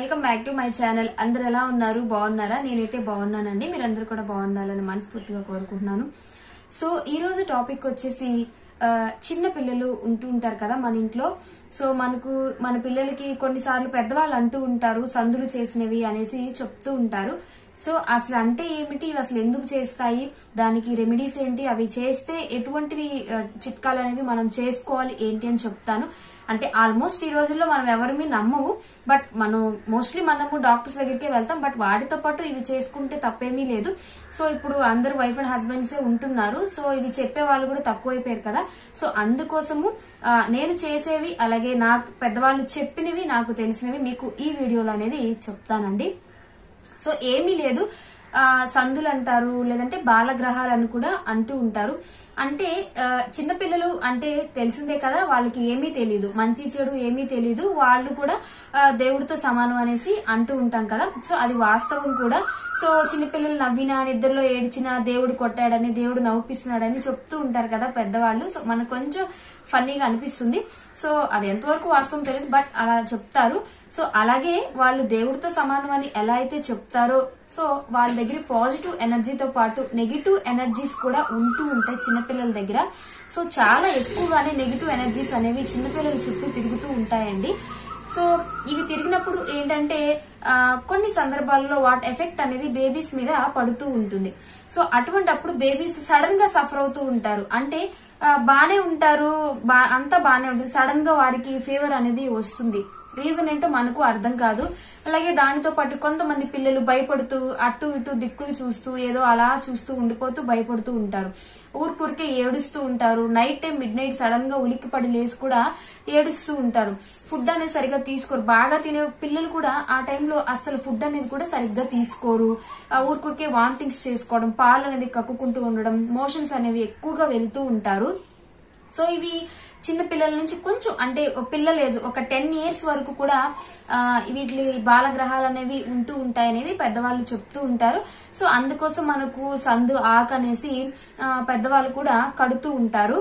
welcome back to my channel అందరు ఎలా ఉన్నారు బాగున్నారా నేనైతే బాగున్నానండి మీరందరూ కూడా బాగుండాలని మనస్ఫూర్తిగా కోరుకుంటున్నాను సో ఈ రోజు టాపిక్ వచ్చేసి ఆ, చిన్న పిల్లలు ఉంటూ ఉంటారు కదా మన ఇంట్లో సో మనకు మన పిల్లలకి కొన్నిసార్లు పెద్దవాళ్ళు అంటూ ఉంటారు సందులు చేసినవి అనేసి చెప్తూ ఉంటారు సో అసలు అంటే ఏమిటి ఇవి అసలు ఎందుకు చేస్తాయి దానికి రెమెడీస్ ఏంటి అవి చేస్తే ఎటువంటివి ఆ, చిట్కాలు అనేవి మనం చేసుకోవాలి ఏంటి అని చెప్తాను అంటే ఆల్మోస్ట్ ఈ రోజుల్లో మనం ఎవరిని నమ్మవు బట్ మనం మోస్ట్లీ మనము డాక్టర్స్ దగ్గరికే వెళ్తాం బట్ వాటితో పాటు ఇవి చేసుకుంటే తప్పేమీ లేదు సో ఇప్పుడు అందరు వైఫ్ అండ్ హస్బెండ్సే ఉంటున్నారు సో ఇవి చెప్పే వాళ్ళు కూడా తక్కువైపోయారు కదా సో అందుకోసము ఆ, నేను చేసేవి అలాగే నాకు పెద్దవాళ్ళు చెప్పినవి నాకు తెలిసినవి మీకు ఈ వీడియోలో అనేది చెప్తానండి సో ఏమీ లేదు ఆ, సందులు అంటారు లేదంటే బాలగ్రహాలు అని కూడా అంటూ ఉంటారు అంటే ఆ, చిన్నపిల్లలు అంటే తెలిసిందే కదా వాళ్ళకి ఏమీ తెలియదు మంచి చెడు ఏమీ తెలియదు వాళ్ళు కూడా ఆ, దేవుడితో సమానం అనేసి అంటూ ఉంటాం కదా సో అది వాస్తవం కూడా సో చిన్నపిల్లలు నవ్వినా నిద్రలో ఏడ్చినా దేవుడు కొట్టాడని దేవుడు నవ్విస్తున్నాడని చెప్తూ ఉంటారు కదా పెద్దవాళ్ళు సో మనకు కొంచెం ఫన్నీగా అనిపిస్తుంది సో అది ఎంతవరకు వాస్తవం తెలియదు బట్ అలా చెప్తారు సో అలాగే వాళ్ళు దేవుడితో సమానం అని ఎలా అయితే చెప్తారో సో వాళ్ళ దగ్గర పాజిటివ్ ఎనర్జీతో పాటు నెగిటివ్ ఎనర్జీస్ కూడా ఉంటూ ఉంటాయి చిన్నపిల్లల దగ్గర సో చాలా ఎక్కువగానే నెగిటివ్ ఎనర్జీస్ అనేవి చిన్నపిల్లల చుట్టూ తిరుగుతూ ఉంటాయండి సో ఇవి తిరిగినప్పుడు ఏంటంటే ఆ, కొన్ని సందర్భాల్లో వాటి ఎఫెక్ట్ అనేది బేబీస్ మీద పడుతూ ఉంటుంది సో అటువంటప్పుడు బేబీస్ సడన్ గా సఫర్ అవుతూ ఉంటారు అంటే ఆ, బానే ఉంటారు బా అంతా బానే ఉంటుంది సడన్ గా వారికి ఫీవర్ అనేది వస్తుంది రీజన్ ఏంటో మనకు అర్థం కాదు అలాగే దానితో పాటు కొంతమంది పిల్లలు భయపడుతూ అటు ఇటు దిక్కులు చూస్తూ ఏదో అలా చూస్తూ ఉండిపోతూ భయపడుతూ ఉంటారు ఊరికూరికే ఏడుస్తూ ఉంటారు night time midnight sudden గా ఉలిక్కిపడి లేసి కూడా ఏడుస్తూ ఉంటారు ఫుడ్ అనేది సరిగ్గా తీసుకోరు బాగా తినే పిల్లలు కూడా ఆ టైంలో అసలు ఫుడ్ అనేది కూడా సరిగ్గా తీసుకోరు ఆ ఊరికూరికే వామిటింగ్స్ చేసుకోవడం పాలు అనేది కక్కుకుంటూ ఉండడం మోషన్స్ అనేవి ఎక్కువగా వెళ్తూ ఉంటారు సో ఇవి చిన్న పిల్లల నుంచి కొంచెం అంటే ఒక పిల్లల ఏజ్ ఒక టెన్ ఇయర్స్ వరకు కూడా ఆ, వీటి బాలగ్రహాలు అనేవి ఉంటూ ఉంటాయి అనేది పెద్దవాళ్ళు చెప్తూ ఉంటారు సో అందుకోసం మనకు సందు ఆకు అనేసి ఆ, పెద్దవాళ్ళు కూడా కడుతూ ఉంటారు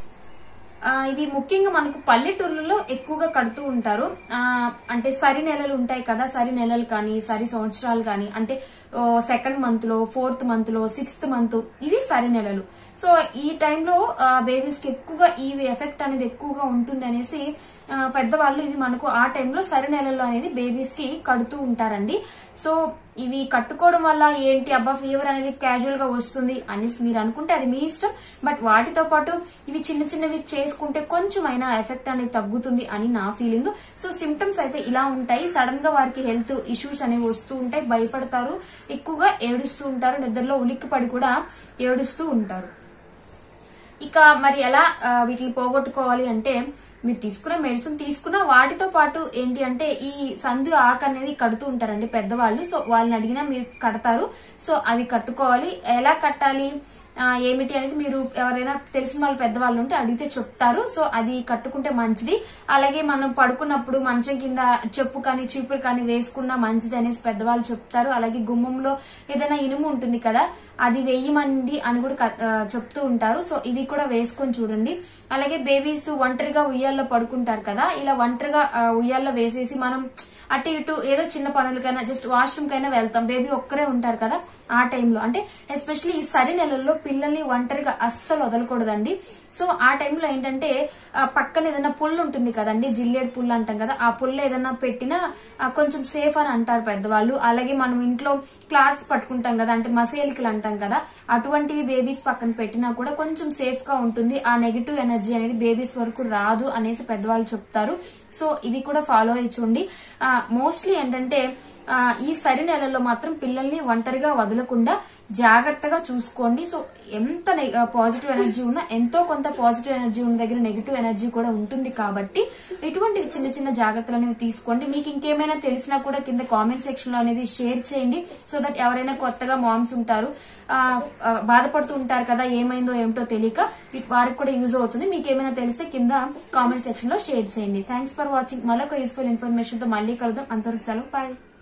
ఆ, ఇది ముఖ్యంగా మనకు పల్లెటూర్లలో ఎక్కువగా కడుతూ ఉంటారు ఆ, అంటే సరి నెలలు ఉంటాయి కదా సరి నెలలు కానీ సరి సంవత్సరాలు కానీ అంటే సెకండ్ మంత్ లో ఫోర్త్ మంత్ లో సిక్స్త్ మంత్ ఇవి సరి నెలలు సో ఈ టైంలో బేబీస్ కి ఎక్కువగా ఈ ఎఫెక్ట్ అనేది ఎక్కువగా ఉంటుంది అనేసి ఆ, పెద్దవాళ్ళు ఇవి మనకు ఆ టైంలో సరి నెలల్లో అనేది బేబీస్ కి కడుతూ ఉంటారండి సో ఇవి కట్టుకోవడం వల్ల ఏంటి అబ్బా ఫీవర్ అనేది క్యాజువల్ గా వస్తుంది అనేసి మీరు అనుకుంటే అది మీ ఇష్టం బట్ వాటితో పాటు ఇవి చిన్న చిన్నవి చేసుకుంటే కొంచెం అయినా ఎఫెక్ట్ అనేది తగ్గుతుంది అని నా ఫీలింగ్ సో సిమ్టమ్స్ అయితే ఇలా ఉంటాయి సడన్ గా వారికి హెల్త్ ఇష్యూస్ అనేవి వస్తూ ఉంటాయి భయపడతారు ఎక్కువగా ఏడుస్తూ ఉంటారు నిద్రలో ఉలిక్కిపడి కూడా ఏడుస్తూ ఉంటారు ఇక మరి ఎలా ఆ, వీటిని పోగొట్టుకోవాలి అంటే మీరు తీసుకునే మెడిసిన్ తీసుకున్న వాటితో పాటు ఏంటి అంటే ఈ సంధి ఆకు అనేది కడుతూ ఉంటారండి పెద్దవాళ్ళు సో వాళ్ళని అడిగినా మీరు కడతారు సో అవి కట్టుకోవాలి ఎలా కట్టాలి ఆ, ఏమిటి అనేది మీరు ఎవరైనా తెలిసిన వాళ్ళు పెద్దవాళ్ళు ఉంటే అడిగితే చెప్తారు సో అది కట్టుకుంటే మంచిది అలాగే మనం పడుకున్నప్పుడు మంచం కింద చెప్పు కానీ చీపురు కానీ వేసుకున్నా మంచిది అనేసి పెద్దవాళ్ళు చెప్తారు అలాగే గుమ్మంలో ఏదైనా ఇనుము ఉంటుంది కదా అది వేయమండి అని కూడా క- ఆ, చెప్తూ ఉంటారు సో ఇవి కూడా వేసుకొని చూడండి అలాగే బేబీస్ ఒంటరిగా ఉయ్యాల్లో పడుకుంటారు కదా ఇలా ఒంటరిగా ఆ, ఉయ్యాల్లో వేసేసి మనం అటు ఇటు ఏదో చిన్న పనులకైనా జస్ట్ వాష్రూమ్ కైనా వెళ్తాం బేబీ ఒక్కరే ఉంటారు కదా ఆ టైంలో అంటే ఎస్పెషల్లీ ఈ సరి నెలల్లో పిల్లల్ని ఒంటరిగా అస్సలు వదలకూడదండి సో ఆ టైంలో ఏంటంటే ఆ, పక్కన ఏదైనా పుల్లు ఉంటుంది కదండి జిల్లేడు పుల్లు అంటాం కదా ఆ పుల్ల ఏదైనా పెట్టినా ఆ, కొంచెం సేఫ్ అని అంటారు పెద్దవాళ్ళు అలాగే మనం ఇంట్లో క్లాత్స్ పట్టుకుంటాం కదా అంటే మసేలికలు అంటాం కదా అటువంటివి బేబీస్ పక్కన పెట్టినా కూడా కొంచెం సేఫ్ గా ఉంటుంది ఆ నెగిటివ్ ఎనర్జీ అనేది బేబీస్ వరకు రాదు అనేసి పెద్దవాళ్ళు చెప్తారు సో ఇవి కూడా ఫాలో అయ్యి చూడండి మోస్ట్లీ ఏంటంటే ఆ, ఈ సరి నెలల్లో మాత్రం పిల్లల్ని ఒంటరిగా వదలకుండా జాగ్రత్తగా చూసుకోండి సో ఎంత పాజిటివ్ ఎనర్జీ ఉన్నా ఎంతో కొంత పాజిటివ్ ఎనర్జీ ఉన్న దగ్గర నెగిటివ్ ఎనర్జీ కూడా ఉంటుంది కాబట్టి ఇటువంటి చిన్న చిన్న జాగ్రత్తలు అనేవి తీసుకోండి మీకు ఇంకేమైనా తెలిసినా కూడా కింద కామెంట్ సెక్షన్ లో అనేది షేర్ చేయండి సో దట్ ఎవరైనా కొత్తగా మామ్స్ ఉంటారు ఆ, ఆ, బాధపడుతూ ఉంటారు కదా ఏమైందో ఏమిటో తెలియక వీటి- వారికి కూడా యూజ్ అవుతుంది మీకు ఏమైనా తెలిస్తే కింద కామెంట్ సెక్షన్ లో షేర్ చేయండి థ్యాంక్స్ ఫర్ వాచింగ్ మరొక యూస్ఫుల్ ఇన్ఫర్మేషన్ తో మళ్ళీ కలుద్దాం అంతవరకు సెలవు బాయ్